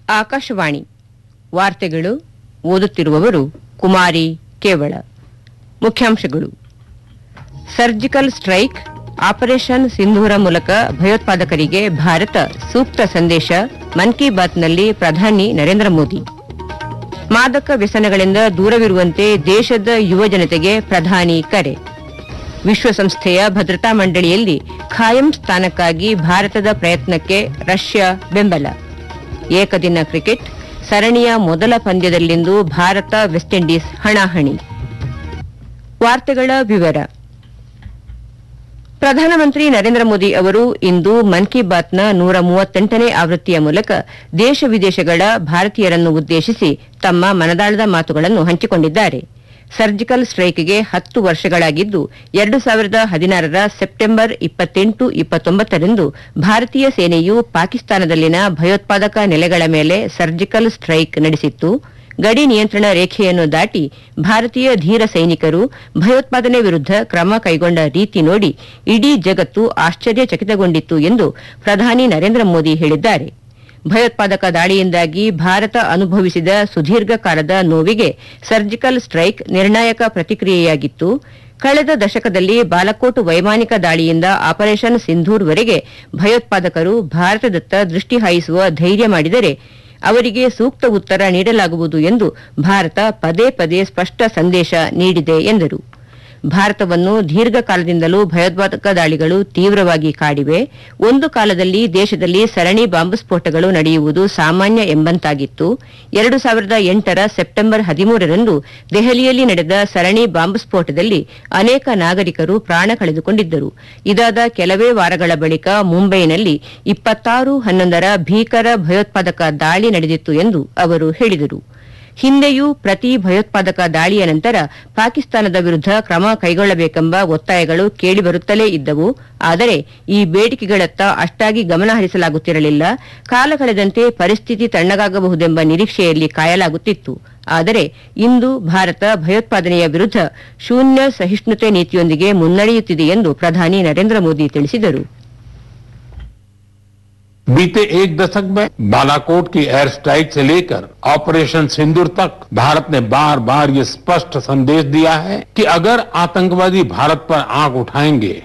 ಆಕಾಶವಾಣಿ ವಾರ್ತೆಗಳು ಓದುತ್ತಿರುವವರು ಕುಮಾರಿ ಕೇವಳ ಮುಖ್ಯಾಂಶಗಳು ಸರ್ಜಿಕಲ್ ಸ್ಟ್ರೈಕ್ ಆಪರೇಷನ್ ಸಿಂಧೂರ ಮೂಲಕ ಭಯೋತ್ಪಾದಕರಿಗೆ ಭಾರತ ಸೂಕ್ತ ಸಂದೇಶ ಮನ್ ಕಿ ಬಾತ್ನಲ್ಲಿ ಪ್ರಧಾನಿ ನರೇಂದ್ರ ಮೋದಿ ಮಾದಕ ವ್ಯಸನಗಳಿಂದ ದೂರವಿರುವಂತೆ ದೇಶದ ಯುವ ಜನತೆಗೆ ಪ್ರಧಾನಿ ಕರೆ ವಿಶ್ವಸಂಸ್ಥೆಯ ಭದ್ರತಾ ಮಂಡಳಿಯಲ್ಲಿ ಖಾಯಂ ಸ್ಥಾನಕ್ಕಾಗಿ ಭಾರತದ ಪ್ರಯತ್ನಕ್ಕೆ ರಷ್ಯಾ ಬೆಂಬಲ ಏಕದಿನ ಕ್ರಿಕೆಟ್ ಸರಣಿಯ ಮೊದಲ ಪಂದ್ಯದಲ್ಲಿಂದು ಭಾರತ ವೆಸ್ಟ್ ಇಂಡೀಸ್ ಹಣಾಹಣಿ ವಾರ್ತೆಗಳ ವಿವರ ಪ್ರಧಾನಮಂತ್ರಿ ನರೇಂದ್ರ ಮೋದಿ ಅವರು ಇಂದು ಮನ್ ಕಿ ಬಾತ್ನ ನೂರ ಮೂವತ್ತೆಂಟನೇ ಆವೃತ್ತಿಯ ಮೂಲಕ ದೇಶ ವಿದೇಶಗಳ ಭಾರತೀಯರನ್ನು ಉದ್ದೇಶಿಸಿ ತಮ್ಮ ಮನದಾಳದ ಮಾತುಗಳನ್ನು ಹಂಚಿಕೊಂಡಿದ್ದಾರೆ ಸರ್ಜಿಕಲ್ ಸ್ಟ್ರೈಕ್ಗೆ ಹತ್ತು ವರ್ಷಗಳಾಗಿದ್ದು ಎರಡು ಸಾವಿರದ ಹದಿನಾರರ ಸೆಪ್ಟೆಂಬರ್ ಇಪ್ಪತ್ತೆಂಟು ಇಪ್ಪತ್ತೊಂಬತ್ತರಂದು ಭಾರತೀಯ ಸೇನೆಯು ಪಾಕಿಸ್ತಾನದಲ್ಲಿನ ಭಯೋತ್ಪಾದಕ ನೆಲೆಗಳ ಮೇಲೆ ಸರ್ಜಿಕಲ್ ಸ್ಟ್ರೈಕ್ ನಡೆಸಿತ್ತು ಗಡಿ ನಿಯಂತ್ರಣ ರೇಖೆಯನ್ನು ದಾಟಿ ಭಾರತೀಯ ಧೀರ ಸೈನಿಕರು ಭಯೋತ್ಪಾದನೆ ವಿರುದ್ಧ ಕ್ರಮ ಕೈಗೊಂಡ ರೀತಿ ನೋಡಿ ಇಡೀ ಜಗತ್ತು ಆಶ್ಚರ್ಯಚಕಿತಗೊಂಡಿತ್ತು ಎಂದು ಪ್ರಧಾನಿ ನರೇಂದ್ರ ಮೋದಿ ಹೇಳಿದ್ದಾರೆ ಭಯೋತ್ಪಾದಕ ದಾಳಿಯಿಂದಾಗಿ ಭಾರತ ಅನುಭವಿಸಿದ ಸುದೀರ್ಘ ಕಾಲದ ನೋವಿಗೆ ಸರ್ಜಿಕಲ್ ಸ್ಟ್ರೈಕ್ ನಿರ್ಣಾಯಕ ಪ್ರತಿಕ್ರಿಯೆಯಾಗಿತ್ತು ಕಳೆದ ದಶಕದಲ್ಲಿ ಬಾಲಕೋಟ್ ವೈಮಾನಿಕ ದಾಳಿಯಿಂದ ಆಪರೇಷನ್ ಸಿಂಧೂರ್ವರೆಗೆ ಭಯೋತ್ಪಾದಕರು ಭಾರತದತ್ತ ದೃಷ್ಟಿ ಹಾಯಿಸುವ ಧೈರ್ಯ ಮಾಡಿದರೆ ಅವರಿಗೆ ಸೂಕ್ತ ಉತ್ತರ ನೀಡಲಾಗುವುದು ಎಂದು ಭಾರತ ಪದೇ ಪದೇ ಸ್ಪಷ್ಟ ಸಂದೇಶ ನೀಡಿದೆ ಎಂದರು ಭಾರತವನ್ನು ದೀರ್ಘಕಾಲದಿಂದಲೂ ಭಯೋತ್ಪಾದಕ ದಾಳಿಗಳು ತೀವ್ರವಾಗಿ ಕಾಡಿವೆ ಒಂದು ಕಾಲದಲ್ಲಿ ದೇಶದಲ್ಲಿ ಸರಣಿ ಬಾಂಬ್ ಸ್ಫೋಟಗಳು ನಡೆಯುವುದು ಸಾಮಾನ್ಯ ಎಂಬಂತಾಗಿತ್ತು ಎರಡು ಸಾವಿರದ ಎಂಟರ ಸೆಪ್ಟೆಂಬರ್ ಹದಿಮೂರರಂದು ದೆಹಲಿಯಲ್ಲಿ ನಡೆದ ಸರಣಿ ಬಾಂಬ್ ಸ್ಫೋಟದಲ್ಲಿ ಅನೇಕ ನಾಗರಿಕರು ಪ್ರಾಣ ಕಳೆದುಕೊಂಡಿದ್ದರು ಇದಾದ ಕೆಲವೇ ವಾರಗಳ ಬಳಿಕ ಮುಂಬೈನಲ್ಲಿ ಇಪ್ಪತ್ತಾರು ಹನ್ನೊಂದರ ಭೀಕರ ಭಯೋತ್ಪಾದಕ ದಾಳಿ ನಡೆದಿತ್ತು ಎಂದು ಅವರು ಹೇಳಿದರು ಹಿಂದೆಯೂ ಪ್ರತಿ ಭಯೋತ್ಪಾದಕ ದಾಳಿಯ ನಂತರ ಪಾಕಿಸ್ತಾನದ ವಿರುದ್ಧ ಕ್ರಮ ಕೈಗೊಳ್ಳಬೇಕೆಂಬ ಒತ್ತಾಯಗಳು ಕೇಳಿಬರುತ್ತಲೇ ಇದ್ದವು ಆದರೆ ಈ ಬೇಡಿಕೆಗಳತ್ತ ಅಷ್ಟಾಗಿ ಗಮನ ಹರಿಸಲಾಗುತ್ತಿರಲಿಲ್ಲ ಕಾಲ ಕಳೆದಂತೆ ಪರಿಸ್ಥಿತಿ ತಣ್ಣಗಾಗಬಹುದೆಂಬ ನಿರೀಕ್ಷೆಯಲ್ಲಿ ಕಾಯಲಾಗುತ್ತಿತ್ತು ಆದರೆ ಇಂದು ಭಾರತ ಭಯೋತ್ಪಾದನೆಯ ವಿರುದ್ಧ ಶೂನ್ಯ ಸಹಿಷ್ಣುತೆ ನೀತಿಯೊಂದಿಗೆ ಮುನ್ನಡೆಯುತ್ತಿದೆ ಎಂದು ಪ್ರಧಾನಿ ನರೇಂದ್ರ ಮೋದಿ ತಿಳಿಸಿದರು बीते एक दशक में बालाकोट की एयर स्ट्राइक से लेकर ऑपरेशन सिंदूर तक भारत ने बार बार ये स्पष्ट संदेश दिया है कि अगर आतंकवादी भारत पर आंख उठाएंगे